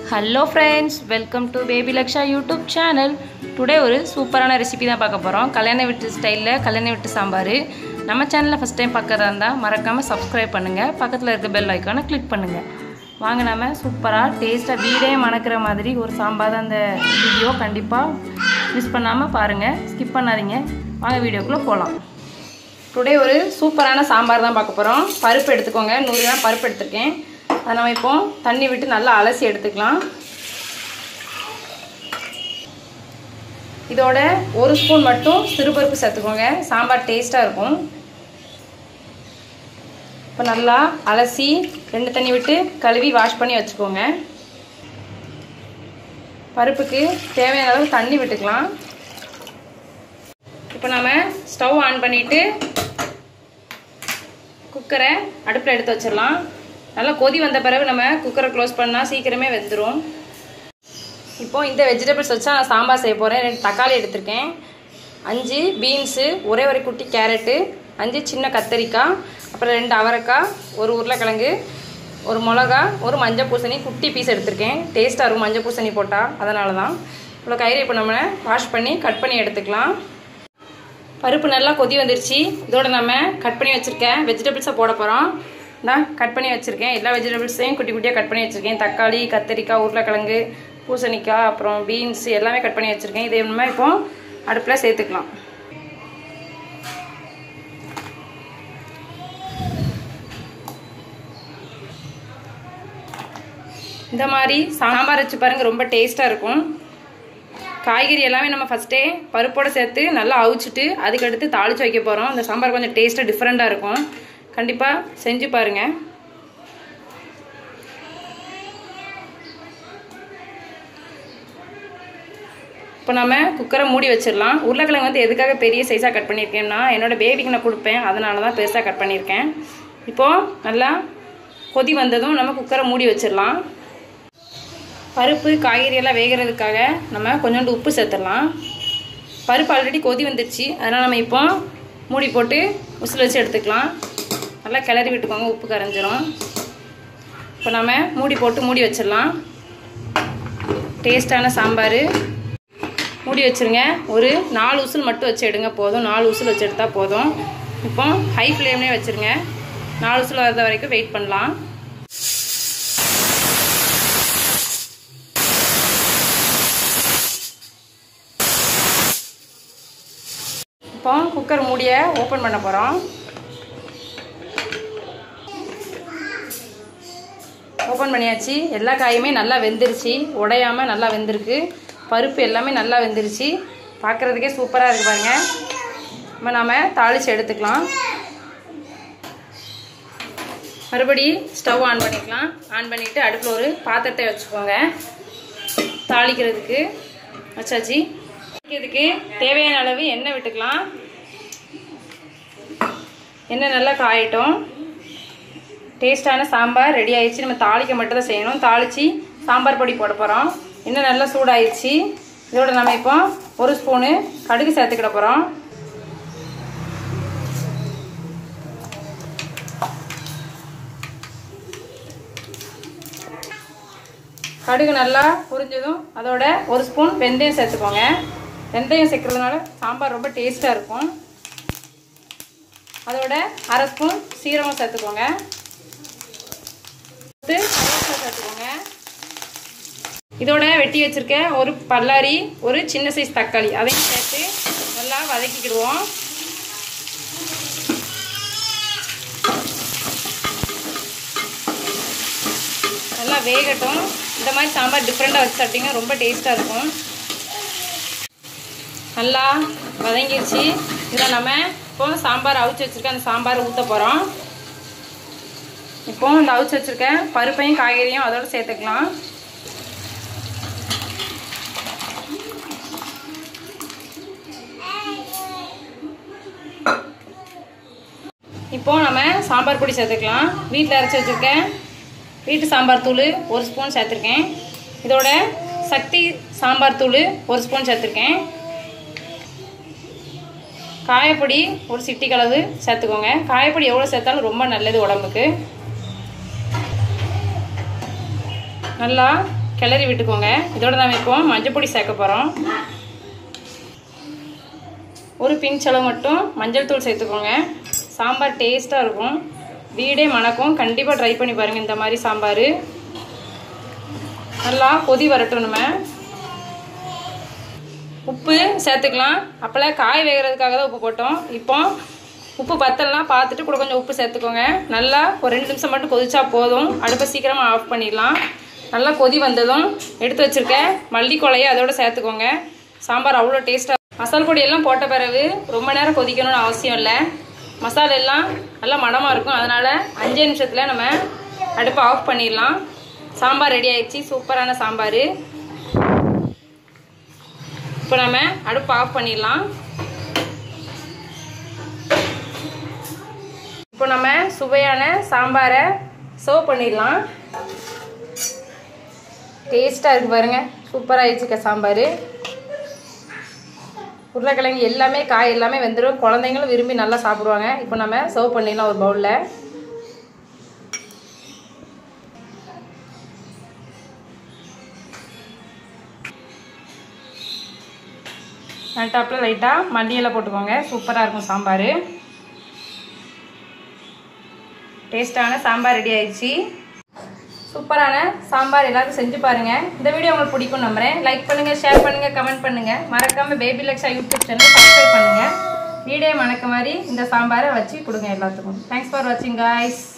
hello friends welcome to baby Laksha YouTube channel today ஒரு சூப்பரான recipe தான் பார்க்க போகிறோம் கல்யாண வீட்டு ஸ்டைலில் கல்யாண வீட்டு சாம்பார் நம்ம சேனலில் ஃபஸ்ட் டைம் பார்க்கறதா இருந்தால் மறக்காமல் சப்ஸ்கிரைப் பண்ணுங்கள் பக்கத்தில் இருக்க பெல் ஐக்கானை கிளிக் பண்ணுங்கள் வாங்க நம்ம சூப்பராக டேஸ்ட்டாக வீடே மணக்கிற மாதிரி ஒரு சாம்பார் தான் அந்த வீடியோ கண்டிப்பாக மிஸ் பண்ணாமல் பாருங்கள் ஸ்கிப் பண்ணாதீங்க வாங்க வீடியோக்குள்ளே போகலாம் டுடே ஒரு சூப்பரான சாம்பார் தான் பார்க்க போகிறோம் பருப்பு எடுத்துக்கோங்க நூறு கிராம் பருப்பு எடுத்திருக்கேன் அதை நம்ம இப்போ தண்ணி விட்டு நல்லா அலசி எடுத்துக்கலாம் இதோட ஒரு ஸ்பூன் மட்டும் சிறுபருப்பு சேர்த்துக்கோங்க சாம்பார் டேஸ்ட்டாக இருக்கும் இப்போ நல்லா அலசி ரெண்டு தண்ணி விட்டு கழுவி வாஷ் பண்ணி வச்சுக்கோங்க பருப்புக்கு தேவையான அளவு தண்ணி விட்டுக்கலாம் இப்போ நம்ம ஸ்டவ் ஆன் பண்ணிவிட்டு குக்கரை அடுப்பில் எடுத்து வச்சிடலாம் நல்லா கொதி வந்த பிறகு நம்ம குக்கரை க்ளோஸ் பண்ணால் சீக்கிரமே வெந்துடும் இப்போ இந்த வெஜிடபிள்ஸ் வச்சா நான் சாம்பார் செய்ய போகிறேன் ரெண்டு தக்காளி எடுத்திருக்கேன் அஞ்சு பீன்ஸு ஒரே ஒரு குட்டி கேரட்டு அஞ்சு சின்ன கத்தரிக்காய் அப்புறம் ரெண்டு அவரைக்காய் ஒரு உருளைக்கிழங்கு ஒரு மிளகா ஒரு மஞ்சள் பூசணி குட்டி பீஸ் எடுத்திருக்கேன் டேஸ்ட்டாக இருக்கும் மஞ்சள் பூசணி போட்டால் அதனால தான் இவ்வளோ கயிறு இப்போ நம்ம வாஷ் பண்ணி கட் பண்ணி எடுத்துக்கலாம் பருப்பு நல்லா கொதி வந்துருச்சு இதோட நம்ம கட் பண்ணி வச்சுருக்கேன் வெஜிடபிள்ஸை போட போகிறோம் நான் கட் பண்ணி வச்சுருக்கேன் எல்லா வெஜிடபிள்ஸையும் குட்டி குட்டியாக கட் பண்ணி வச்சுருக்கேன் தக்காளி கத்திரிக்காய் உருளைக்கிழங்கு பூசணிக்காய் அப்புறம் பீன்ஸ் எல்லாமே கட் பண்ணி வச்சுருக்கேன் இதே நம்ம இப்போ அடுப்பில் சேர்த்துக்கலாம் இந்த மாதிரி சாம்பார் வச்சு பாருங்கள் ரொம்ப டேஸ்ட்டாக இருக்கும் காய்கறி எல்லாமே நம்ம ஃபஸ்ட்டே பருப்போடு சேர்த்து நல்லா அவிச்சிட்டு அதுக்கடுத்து தாளித்து வைக்க போகிறோம் இந்த சாம்பார் கொஞ்சம் டேஸ்ட்டாக டிஃப்ரெண்ட்டாக இருக்கும் கண்டிப்பாக செஞ்சு பாருங்கள் இப்போ நம்ம குக்கரை மூடி வச்சிடலாம் உருளைக்கிழங்கு வந்து எதுக்காக பெரிய சைஸாக கட் பண்ணியிருக்கேன்னா என்னோடய பேபிக்கு நான் கொடுப்பேன் அதனால தான் பெருசாக கட் பண்ணியிருக்கேன் இப்போது நல்லா கொதி வந்ததும் நம்ம குக்கரை மூடி வச்சிடலாம் பருப்பு காய்கறி எல்லாம் வேகிறதுக்காக நம்ம கொஞ்சோண்டு உப்பு சேர்த்துடலாம் பருப்பு ஆல்ரெடி கொதி வந்துடுச்சு அதனால் நம்ம இப்போ மூடி போட்டு உசில் வச்சு எடுத்துக்கலாம் நல்லா கிளறி விட்டுக்கோங்க உப்பு கரைஞ்சிரும் இப்போ நம்ம மூடி போட்டு மூடி வச்சிடலாம் டேஸ்டான சாம்பார் மூடி வச்சுருங்க ஒரு நாலு உசில் மட்டும் வச்சு எடுங்க போதும் நாலு உசில் வச்சு எடுத்தால் போதும் இப்போ ஹை ஃப்ளேம்லேயே வச்சுருங்க நாலு உசில் வரது வரைக்கும் வெயிட் பண்ணலாம் இப்போ குக்கர் மூடிய ஓப்பன் பண்ண போகிறோம் ஓப்பன் பண்ணியாச்சு எல்லா காயுமே நல்லா வெந்துருச்சு உடையாமல் நல்லா வெந்திருக்கு பருப்பு எல்லாமே நல்லா வெந்துருச்சு பார்க்குறதுக்கே சூப்பராக இருக்குது பாருங்கள் இப்போ நாம் தாளித்து எடுத்துக்கலாம் மறுபடி ஸ்டவ் ஆன் பண்ணிக்கலாம் ஆன் பண்ணிவிட்டு அடுப்பில் ஒரு பாத்திரத்தை வச்சுக்கோங்க தாளிக்கிறதுக்கு வச்சாச்சு இதுக்கு தேவையான அளவு எண்ணெய் விட்டுக்கலாம் எண்ணெய் நல்லா காயட்டும் டேஸ்டான சாம்பார் ரெடி ஆயிடுச்சு நம்ம தாளிக்க மட்டும் தான் செய்யணும் தாளித்து சாம்பார் பொடி போட போகிறோம் எண்ணெய் நல்லா சூடாயிடுச்சு இதோட நம்ம இப்போ ஒரு ஸ்பூனு கடுகு சேர்த்துக்கிட போகிறோம் கடுகு நல்லா புரிஞ்சதும் அதோட ஒரு ஸ்பூன் வெந்தயம் சேர்த்துக்கோங்க வெந்தயம் சேர்க்கறதுனால சாம்பார் ரொம்ப டேஸ்ட்டாக இருக்கும் அதோட அரை ஸ்பூன் சீரகம் சேர்த்துக்கோங்க சேர்த்துக்கோங்க இதோட வெட்டி வச்சுருக்க ஒரு பல்லாரி ஒரு சின்ன சைஸ் தக்காளி அதையும் சேர்த்து நல்லா வதக்கிக்கிடுவோம் நல்லா வேகட்டும் இந்த மாதிரி சாம்பார் டிஃப்ரெண்ட்டாக வச்சு சாப்பிட்டீங்கன்னா ரொம்ப டேஸ்ட்டாக இருக்கும் நல்லா வதங்கிடுச்சு இதில் நம்ம இப்போ சாம்பார் அவிச்சு வச்சுருக்க அந்த சாம்பார் ஊற்ற போகிறோம் இப்போ இந்த அவிச்சு வச்சுருக்க பருப்பையும் காய்கறியும் அதோடு சேர்த்துக்கலாம் இப்போ நம்ம சாம்பார் பொடி சேர்த்துக்கலாம் வீட்டில் அரைச்சி வச்சுருக்கேன் வீட்டு சாம்பார் தூள் ஒரு ஸ்பூன் சேர்த்துருக்கேன் இதோட சக்தி சாம்பார் தூள் ஒரு ஸ்பூன் சேர்த்துருக்கேன் காயப்பொடி ஒரு சிட்டி கலவு சேர்த்துக்கோங்க காயப்பொடி எவ்வளோ சேர்த்தாலும் ரொம்ப நல்லது உடம்புக்கு நல்லா கிளறி விட்டுக்கோங்க இதோட நம்ம இப்போ மஞ்சள் பொடி சேர்க்க போகிறோம் ஒரு பிஞ்ச் அளவு மட்டும் மஞ்சள் தூள் சேர்த்துக்கோங்க சாம்பார் டேஸ்ட்டாக இருக்கும் வீடே மணக்கும் கண்டிப்பாக ட்ரை பண்ணி பாருங்கள் இந்த மாதிரி சாம்பார் நல்லா கொதி வரட்டும் நம்ம உப்பு சேர்த்துக்கலாம் அப்போல்லாம் காய் வேகிறதுக்காக தான் உப்பு போட்டோம் இப்போ உப்பு பத்தலாம் பார்த்துட்டு கூட கொஞ்சம் உப்பு சேர்த்துக்கோங்க நல்லா ஒரு ரெண்டு நிமிஷம் மட்டும் கொதிச்சா போதும் அடுப்பை சீக்கிரமாக ஆஃப் பண்ணிடலாம் நல்லா கொதி வந்ததும் எடுத்து வச்சுருக்க மல்லி கொலையை அதோட சேர்த்துக்கோங்க சாம்பார் அவ்வளோ டேஸ்ட்டாக மசால் பொடி எல்லாம் போட்ட பிறகு ரொம்ப நேரம் கொதிக்கணும்னு அவசியம் இல்லை மசாலா எல்லாம் நல்லா மணமாக இருக்கும் அதனால் அஞ்சே நிமிஷத்தில் நம்ம அடுப்பை ஆஃப் பண்ணிடலாம் சாம்பார் ரெடி ஆயிடுச்சு சூப்பரான சாம்பார் இப்போ நம்ம அடுப்பு ஆஃப் பண்ணிடலாம் இப்போ நம்ம சுவையான சாம்பாரை சர்வ் பண்ணிடலாம் டேஸ்ட்டாக இருக்குது பாருங்கள் சூப்பராக ஆயிடுச்சுக்க சாம்பார் உருளைக்கிழங்கு எல்லாமே காய் எல்லாமே வெந்துடும் குழந்தைங்களும் விரும்பி நல்லா சாப்பிடுவாங்க இப்போ நம்ம சர்வ் பண்ணிடலாம் ஒரு பவுலில் டாப்பில் லைட்டாக மல்லியெல்லாம் போட்டுக்கோங்க சூப்பராக இருக்கும் சாம்பார் டேஸ்ட்டான சாம்பார் ரெடி ஆயிடுச்சு சூப்பரான சாம்பார் எல்லாரும் செஞ்சு பாருங்கள் இந்த வீடியோ உங்களுக்கு பிடிக்கும் நம்புறேன் லைக் பண்ணுங்கள் ஷேர் பண்ணுங்கள் கமெண்ட் பண்ணுங்கள் மறக்காமல் baby Laksha YouTube channel subscribe பண்ணுங்கள் வீடியோ மணக்க மாதிரி இந்த சாம்பாரை வச்சு கொடுங்க எல்லாத்துக்கும் தேங்க்ஸ் ஃபார் வாட்சிங் காய்ஸ்